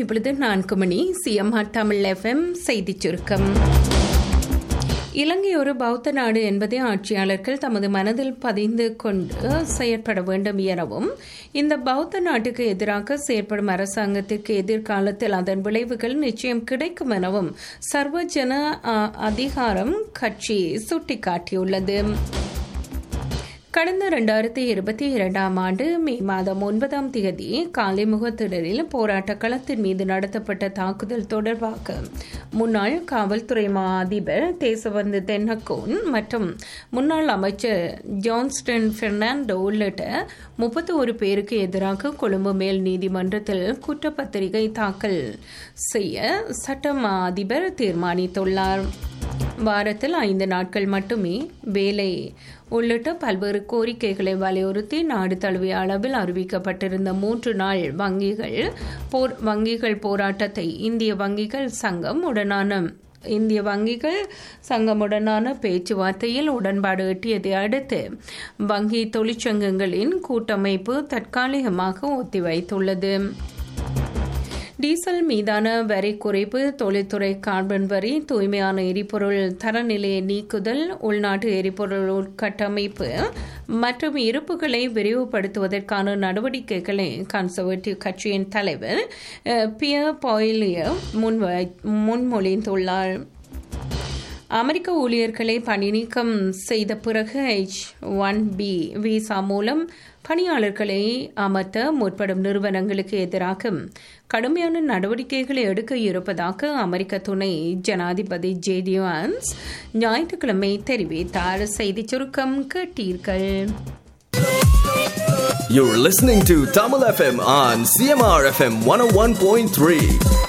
இப்பொழுது நான்கு மணி CMR Tamil FM செய்திச் சுருக்கம் இலங்கை ஒரு பௌத்த நாடு என்பதை ஆட்சியாளர்கள் தமது மனதில் பதிந்து கொண்டு செயற்பட வேண்டும் எனவும் இந்த பௌத்த நாட்டுக்கு எதிராக செயற்படும் அரசாங்கத்திற்கு எதிர்காலத்தில் அதன் விளைவுகள் நிச்சயம் கிடைக்கும் எனவும் சர்வஜன அதிகாரம் கட்சி சுட்டிக்காட்டியுள்ளது கடந்த இரண்டாயிரத்தி இருபத்தி இரண்டாம் ஆண்டு மே மாதம் ஒன்பதாம் தேதி காலைமுகத்திடரில் போராட்ட களத்தின் மீது நடத்தப்பட்ட தாக்குதல் தொடர்பாக முன்னாள் காவல்துறை மா அதிபர் தேசபந்து தென்னக்கோன் மற்றும் முன்னாள் அமைச்சர் ஜான்ஸ்டன் பெர்னாண்டோ உள்ளிட்ட முப்பத்தி ஒரு பேருக்கு எதிராக கொழும்பு மேல் நீதிமன்றத்தில் குற்றப்பத்திரிகை தாக்கல் செய்ய சட்ட அதிபர் தீர்மானித்துள்ளார் வாரத்தில் ஐந்து நாட்கள் மட்டுமே வேலை உள்ளிட்ட பல்வேறு கோரிக்கைகளை வலியுறுத்தி நாடு தழுவிய அளவில் அறிவிக்கப்பட்டிருந்த மூன்று நாள் வங்கிகள் போர் வங்கிகள் போராட்டத்தை இந்திய வங்கிகள் சங்கம் உடனான இந்திய வங்கிகள் சங்கமுடனான பேச்சுவார்த்தையில் உடன்பாடு எட்டியதை அடுத்து வங்கி தொழிற்சங்கங்களின் கூட்டமைப்பு தற்காலிகமாக ஒத்திவைத்துள்ளது டீசல் மீதான வரி குறைப்பு தொழில்துறை கார்பன் வரி தூய்மையான எரிபொருள் தரநிலையை நீக்குதல் உள்நாட்டு எரிபொருள் உட்கட்டமைப்பு மற்றும் இருப்புகளை விரிவுபடுத்துவதற்கான நடவடிக்கைகளை கன்சர்வேட்டிவ் கட்சியின் தலைவர் பியர் பாயிலியர் முன்வை முன்மொழிந்துள்ளார் அமெரிக்க ஊழியர்களை பணி நீக்கம் செய்த பிறகு எச் ஒன் பி விசா மூலம் பணியாளர்களை அமர்த்த முற்படும் நிறுவனங்களுக்கு எதிராக கடுமையான நடவடிக்கைகளை எடுக்க இருப்பதாக அமெரிக்க துணை ஜனாதிபதி ஜேடி வான்ஸ் ஞாயிற்றுக்கிழமை தெரிவித்தார் செய்தி சுருக்கம் கேட்டீர்கள் You're listening to Tamil FM on CMR FM 101.3.